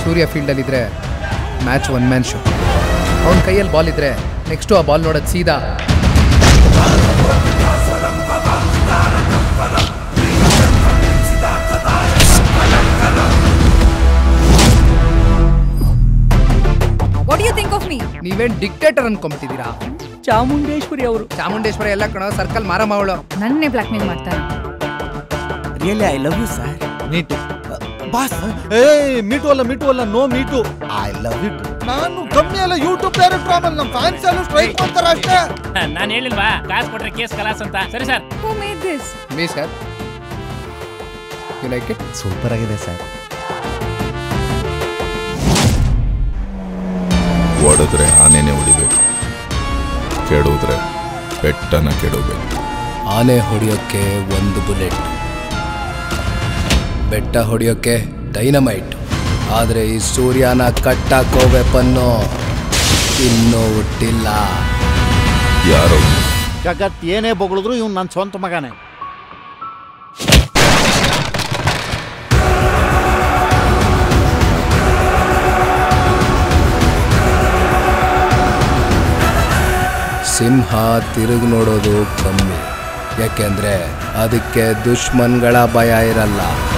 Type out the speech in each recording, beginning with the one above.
ಸೂರ್ಯ ಫೀಲ್ಡಲ್ಲಿದ್ದರೆ match one man show ಅವನ ಕೈಯಲ್ಲಿ ಬಾಲ್ ಇದ್ದರೆ ನೆಕ್ಸ್ಟು ಆ ಬಾಲ್ ನೋಡೋದು ಸೀದಾ what you think of me ನೀವೇನು ಡಿಕ್ಟೇಟರ್ ಅನ್ಕೊಂಬಿಟ್ಟಿದ್ದೀರಾ ಚಾಮುಂಡೇಶ್ವರಿ ಅವರು ಚಾಮುಂಡೇಶ್ವರಿ ಎಲ್ಲ ಕಣೋ ಸರ್ಕಲ್ ಮಾರಮ್ಮ ಅವಳು ನನ್ನೇ ಬ್ಲಾಕ್ ಮೇಲ್ ಮಾಡ್ತಾರೆ really I love you sir me too boss ಏ ಮೀಟು ಅಲ್ಲ ಮೀಟು ಅಲ್ಲ no me too I love it ನಾನು ಕಮ್ಮಿ ಅಲ್ಲ ಯೂಟ್ಯೂಬ್ ಡೈರೆಕ್ಟರ್ ಆಮೇಲೆ ನಮ್ಮ ಫ್ಯಾನ್ಸ್ ಎಲ್ಲ ಸ್ಟ್ರೈಕ್ ಮಾಡ್ತಾರೆ ಅಷ್ಟೇ ನಾನು ಹೇಳಿಲ್ವಾ ಕಾಸು ಕೊಟ್ರೆ ಕೇಸ್ ಕಲಾಸ್ ಅಂತ ಸರಿ sir who made this me sir you like it super ಆಗಿದೆ ಸರ್ ಹೊಡೆದ್ರೆ ಆನೆನೆ ಹೊಡಿಬೇಕು ಕೆಡಿದ್ರೆ ಬೆಟ್ಟನ ಕೆಡಬೇಕು ಆನೆ ಹೊಡೆಯೋಕ್ಕೆ ಒಂದು ಬುಲೆಟ್ ಬೆಟ್ಟ ಹೊಡೆಯೋಕ್ಕೆ ಡೈನಮೈಟ್ ಆದರೆ ಈ ಸೂರ್ಯನ ಕಟ್ಟಾಕೋ ವೆಪನ್ನು ಇನ್ನೂ ಹುಟ್ಟಿಲ್ಲ ಯಾರೋ ಜಗತ್ ಏನೇ ಬೊಗಳಿದ್ರು ಇವ್ನು ನನ್ನ ಸ್ವಂತ ಮಗನೇ ಸಿಂಹ ತಿರುಗಿ ನೋಡೋದು ಕಮ್ಮಿ ಯಾಕೆಂದ್ರೆ ಅದಕ್ಕೆ ದುಶ್ಮನ್ಗಳ ಭಯ ಇರಲ್ಲ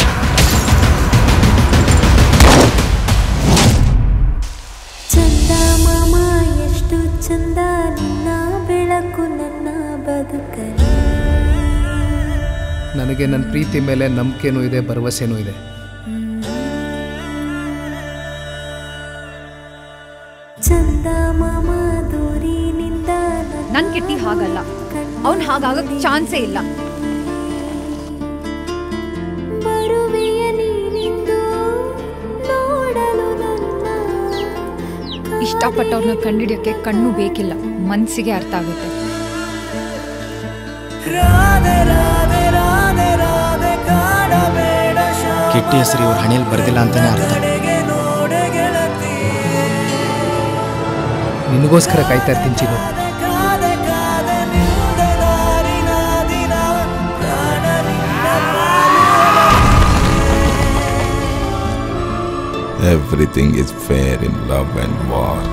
ಚಂದ ಮಾಮ ಎಷ್ಟು ಚಂದ ನಿನ್ನ ಬೆಳಕು ನನ್ನ ಬದುಕಲಿ ನನಗೆ ನನ್ನ ಪ್ರೀತಿ ಮೇಲೆ ನಂಬಿಕೆನೂ ಇದೆ ಭರವಸೆನೂ ಇದೆ ಚಂದ ಮಾಮ ದೂರಿನಿಂದ ನನ್ ಕಿಟ್ಟಿ ಹಾಗಲ್ಲ ಅವ್ನ್ ಹಾಗಾಗಕ್ ಚಾನ್ಸೇ ಇಲ್ಲ ಬರುವೆಯ ನೀನಿಂದು ನೋಡಲು ನನ್ನ ಇಷ್ಟಪಟ್ಟವ್ರನ್ನ ಕಂಡಿಡಿಯೋಕೆ ಕಣ್ಣು ಬೇಕಿಲ್ಲ ಮನ್ಸಿಗೆ ಅರ್ಥ ಆಗುತ್ತೆ ಕೆಟ್ಟ ಹೆಸರು ಇವ್ರ ಹಣೆಯಲ್ಲಿ ಬರ್ದಿಲ್ಲ ಅಂತಾನೆ ಅರ್ಥ ನಿನಗೋಸ್ಕರ ಕಾಯ್ತಾ ಇರ್ತೀನಿ ಚಿನ್ನು everything is fair in love and war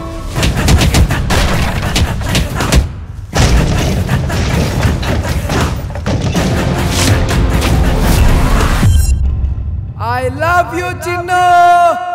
I love you Chinnu